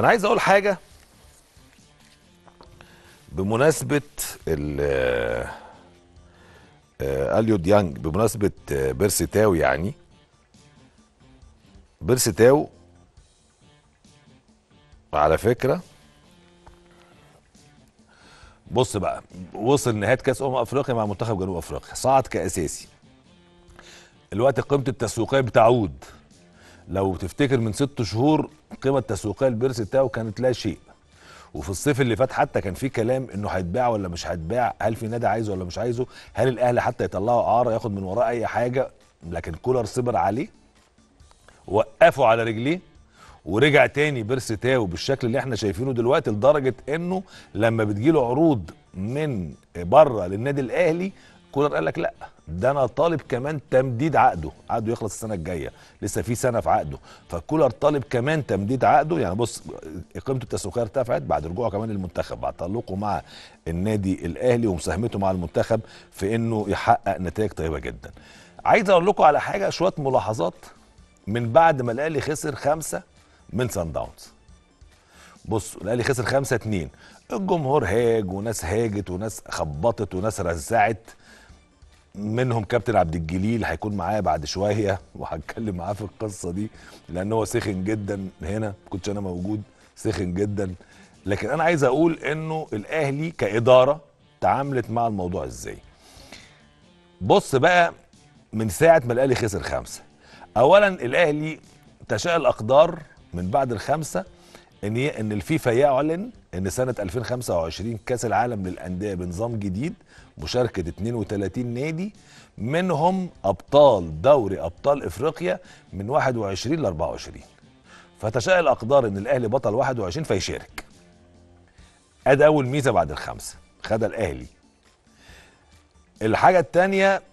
انا عايز اقول حاجه بمناسبه ال آه، اليو ديانج بمناسبه آه، بيرسي تاو يعني بيرسي تاو على فكره بص بقى وصل نهايه كاس امم افريقيا مع منتخب جنوب افريقيا صعد كاساسي الوقت قيمه التسويقيه بتعود لو تفتكر من ست شهور القيمه التسويقيه لبيرسي تاو كانت لا شيء وفي الصيف اللي فات حتى كان في كلام انه هيتباع ولا مش هيتباع هل في نادي عايزه ولا مش عايزه هل الاهلي حتى يطلعه اعاره ياخد من وراه اي حاجه لكن كولر صبر عليه وقفه على رجليه ورجع تاني بيرسي تاو بالشكل اللي احنا شايفينه دلوقتي لدرجه انه لما بتجيله عروض من بره للنادي الاهلي كولر قال لك لا ده انا طالب كمان تمديد عقده عقده يخلص السنه الجايه لسه في سنه في عقده فكولر طالب كمان تمديد عقده يعني بص قيمته التسويقيه ارتفعت بعد رجوعه كمان للمنتخب بعد تألقه مع النادي الاهلي ومساهمته مع المنتخب في انه يحقق نتائج طيبه جدا عايز اقول لكم على حاجه شويه ملاحظات من بعد ما الاهلي خسر خمسه من سان داونز بصوا الاهلي خسر خمسة اتنين الجمهور هاج وناس هاجت وناس خبطت وناس رزعت منهم كابتن عبد الجليل هيكون معايا بعد شويه وهتكلم معاه في القصه دي لان هو سخن جدا هنا ما كنتش انا موجود سخن جدا لكن انا عايز اقول انه الاهلي كاداره تعاملت مع الموضوع ازاي بص بقى من ساعه ما الاهلي خسر خمسه اولا الاهلي تشاء الاقدار من بعد الخمسه ان ي- ان الفيفا يعلن ان سنه 2025 كاس العالم للانديه بنظام جديد مشاركه 32 نادي منهم ابطال دوري ابطال افريقيا من 21 ل 24 فتشاء الاقدار ان الاهلي بطل 21 فيشارك ادي اول ميزه بعد الخمسه خدها الاهلي الحاجه الثانيه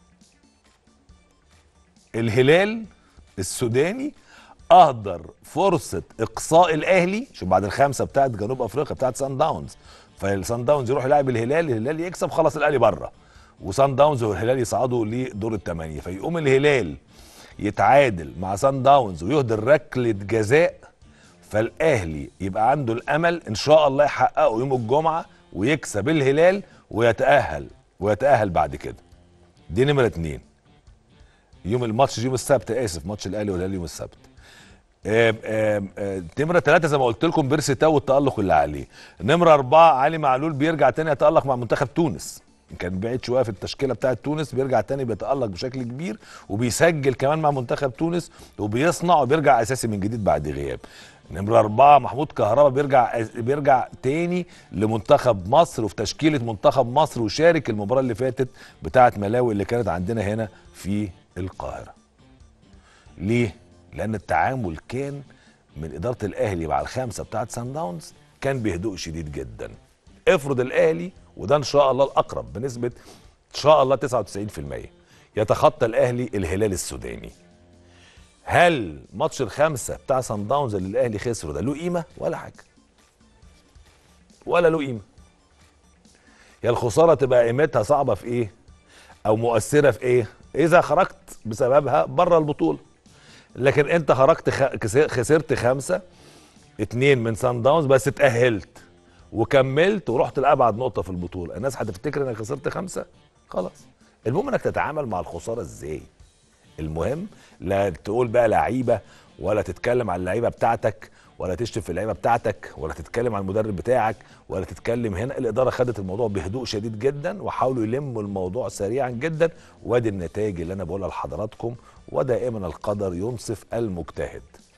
الهلال السوداني اهدر فرصه اقصاء الاهلي شوف بعد الخمسه بتاعت جنوب افريقيا بتاعت سان داونز فالسان داونز يروح يلعب الهلال الهلال يكسب خلاص الاهلي بره وسان داونز والهلال يصعدوا لدور الثمانيه فيقوم الهلال يتعادل مع سان داونز ويهدر ركله جزاء فالاهلي يبقى عنده الامل ان شاء الله يحققه يوم الجمعه ويكسب الهلال ويتاهل ويتاهل بعد كده دي نمره اتنين يوم الماتش يوم السبت اسف ماتش الاهلي والهلال يوم السبت آم، آم، آم، نمرة ثلاثة زي ما قلت لكم بيرسي تاو والتألق اللي عليه نمرة أربعة علي معلول بيرجع تاني يتألق مع منتخب تونس كان بعيد شوية في التشكيلة بتاعة تونس بيرجع تاني بيتألق بشكل كبير وبيسجل كمان مع منتخب تونس وبيصنع وبيرجع أساسي من جديد بعد غياب نمرة أربعة محمود كهربا بيرجع بيرجع تاني لمنتخب مصر وفي تشكيلة منتخب مصر وشارك المباراة اللي فاتت بتاعة ملاوي اللي كانت عندنا هنا في القاهرة ليه؟ لأن التعامل كان من إدارة الأهلي مع الخمسة بتاعت سان داونز كان بهدوء شديد جدا. افرض الأهلي وده إن شاء الله الأقرب بنسبة إن شاء الله 99% يتخطى الأهلي الهلال السوداني. هل ماتش الخمسة بتاع سان داونز اللي الأهلي خسره ده له قيمة؟ ولا حاجة. ولا له قيمة. يا الخسارة تبقى قيمتها صعبة في إيه؟ أو مؤثرة في إيه؟ إذا خرجت بسببها بره البطولة. لكن انت خرجت خ... كس- خسرت خمسة اتنين من سان داونز بس اتأهلت وكملت ورحت لأبعد نقطة في البطولة الناس هتفتكر انك خسرت خمسة خلاص المهم انك تتعامل مع الخسارة ازاي المهم لا تقول بقى لعيبة ولا تتكلم عن اللعيبة بتاعتك ولا تشتم في اللعيبة بتاعتك ولا تتكلم عن المدرب بتاعك ولا تتكلم هنا الإدارة خدت الموضوع بهدوء شديد جدا وحاولوا يلموا الموضوع سريعا جدا وادي النتائج اللي أنا بقولها لحضراتكم ودائما القدر ينصف المجتهد